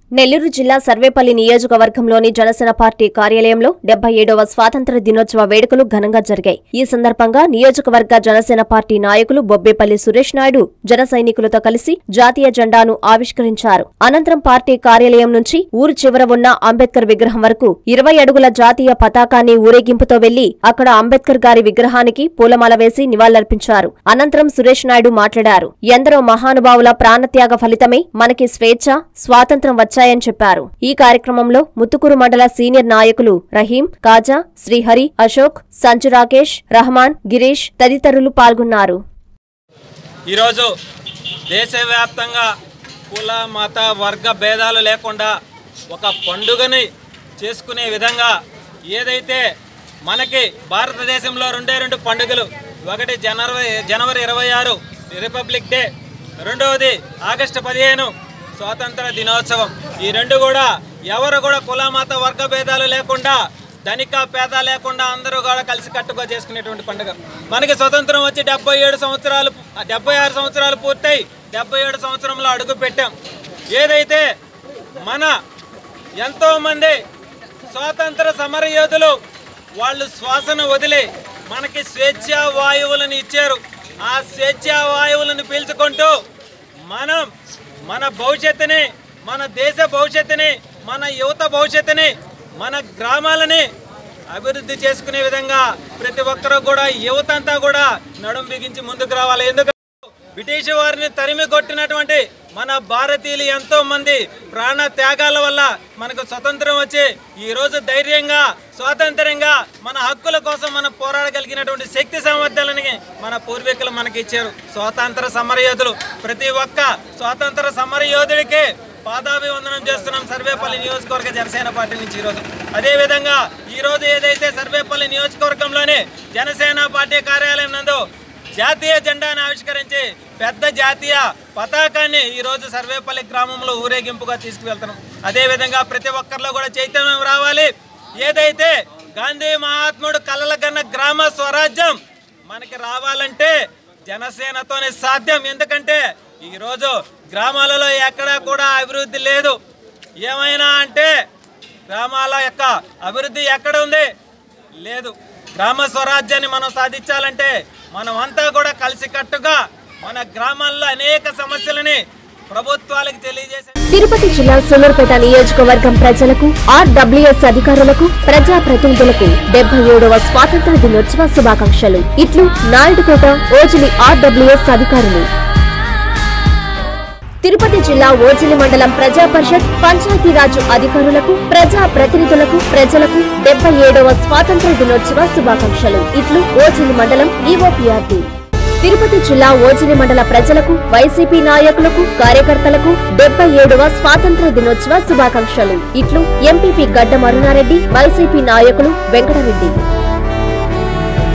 నెల్లూరు జిల్లా సర్వేపల్లి నియోజకవర్గంలోని జనసేన పార్టీ కార్యాలయంలో డెబ్బై ఏడవ స్వాతంత్ర దినోత్సవ వేడుకలు ఘనంగా జరిగాయి ఈ సందర్భంగా నియోజకవర్గ జనసేన పార్టీ నాయకులు బొబ్బేపల్లి సురేష్ నాయుడు జన సైనికులతో కలిసి జాతీయ జెండాను ఆవిష్కరించారు అనంతరం పార్టీ కార్యాలయం నుంచి ఊరు చివర ఉన్న అంబేద్కర్ విగ్రహం వరకు ఇరవై అడుగుల జాతీయ పతాకాన్ని ఊరేగింపుతో వెళ్లి అక్కడ అంబేద్కర్ గారి విగ్రహానికి పూలమాల వేసి నివాళులర్పించారు అనంతరం సురేష్ నాయుడు మాట్లాడారు ఎందరో మహానుభావుల ప్రాణత్యాగ ఫలితమే మనకి స్వేచ్ఛ స్వాతంత్ర్యం వచ్చాయని చెప్పారు ఈ కార్యక్రమంలో ముత్తుకూరు మండల సీనియర్ నాయకులు రహీం కాజా శ్రీహరి అశోక్ సంచు రాకేష్ రహమాన్ గిరీష్ తదితరులు పాల్గొన్నారు ఈరోజు దేశవ్యాప్తంగా కుల మత వర్గ భేదాలు లేకుండా ఒక పండుగని చేసుకునే విధంగా ఏదైతే మనకి భారతదేశంలో రెండే రెండు పండుగలు ఒకటి జనవరి జనవరి ఇరవై ఆరు రిపబ్లిక్ డే రెండవది ఆగస్టు పదిహేను స్వాతంత్ర దినోత్సవం ఈ రెండు కూడా ఎవరు కూడా కుల మత వర్గ భేదాలు లేకుండా ధనిక పేద లేకుండా అందరూ కూడా కలిసి కట్టుగా చేసుకునేటువంటి పండుగ మనకి స్వతంత్రం వచ్చి డెబ్బై ఏడు సంవత్సరాలు డెబ్బై ఆరు సంవత్సరాలు పూర్తయి డెబ్బై ఏడు సంవత్సరంలో అడుగు పెట్టాం ఏదైతే మన ఎంతోమంది స్వాతంత్ర సమర యోధులు వాళ్ళు శ్వాసను వదిలి మనకి స్వేచ్ఛా వాయువులను ఇచ్చారు ఆ స్వేచ్ఛా వాయువులను పీల్చుకుంటూ మనం మన భవిష్యత్తుని మన దేశ భవిష్యత్తుని మన యువత భవిష్యత్తుని మన గ్రామాలని అభివృద్ధి చేసుకునే విధంగా ప్రతి ఒక్కరూ కూడా యువత అంతా కూడా నడుం బిగించి ముందుకు రావాలి ఎందుకంటే బ్రిటిష్ వారిని తరిమి కొట్టినటువంటి మన భారతీయులు ఎంతో మంది ప్రాణ త్యాగాల వల్ల మనకు స్వతంత్రం వచ్చి ఈ రోజు ధైర్యంగా స్వాతంత్ర్యంగా మన హక్కుల కోసం మనం పోరాడగలిగినటువంటి శక్తి సామర్థ్యాలని మన పూర్వీకులు మనకి ఇచ్చారు స్వాతంత్ర సమరయోధులు ప్రతి ఒక్క స్వాతంత్ర సమరయోధుడికి పాదాభివందనం చేస్తున్నాం సర్వేపల్లి నియోజకవర్గ జనసేన పార్టీ నుంచి ఈరోజు అదేవిధంగా ఈరోజు ఏదైతే సర్వేపల్లి నియోజకవర్గంలోనే జనసేన పార్టీ కార్యాలయం నందు జాతీయ జెండాను ఆవిష్కరించి పెద్ద జాతీయ పతాకాన్ని ఈ రోజు సర్వేపల్లి గ్రామంలో ఊరేగింపుగా తీసుకువెళ్తున్నాం అదేవిధంగా ప్రతి ఒక్కరిలో కూడా చైతన్యం రావాలి ఏదైతే గాంధీ మహాత్ముడు కలల కన్న గ్రామ స్వరాజ్యం మనకి రావాలంటే జనసేనతోనే సాధ్యం ఎందుకంటే ఈరోజు గ్రామాలలో ఎక్కడా కూడా అభివృద్ధి లేదు ఏమైనా అంటే గ్రామాల యొక్క అభివృద్ధి ఎక్కడ ఉంది లేదు గ్రామ స్వరాజ్యాన్ని మనం సాధించాలంటే మనం అంతా కూడా కలిసికట్టుగా మన గ్రామాల్లో అనేక సమస్యలని ప్రభుత్వాలకు తెలియజేసే తిరుపతి జిల్లా సూలూరుపేట నియోజకవర్గం ప్రజలకు ఆర్డబ్ల్యూఎస్ అధికారులకు ప్రజా ప్రతినిధులకు డెబ్బై ఏడవ స్వాతంత్ర దినోత్సవ శుభాకాంక్షలు ఇట్లు నాయుడుపేట ఓజిలి ఆర్డబ్ల్యూఎస్ అధికారులు తిరుపతి జిల్లా ఓజిలి మండలం ప్రజా పరిషత్ పంచాయతీరాజ్ అధికారులకు ప్రజా ప్రతినిధులకు ప్రజలకు డెబ్బై ఏడవ స్వాతంత్ర దినోత్సవ శుభాకాంక్షలు ఇట్లు ఓజిలి మండలం ఈఓపీఆర్టీ తిరుపతి జిల్లా ఓజిలి మండల ప్రజలకు వైసీపీ నాయకులకు కార్యకర్తలకు డెబ్బై ఏడవ స్వాతంత్ర దినోత్సవ శుభాకాంక్షలు ఇట్లు ఎంపీపీ గడ్డ మరునారెడ్డి వైసీపీ నాయకులు వెంకటరెడ్డి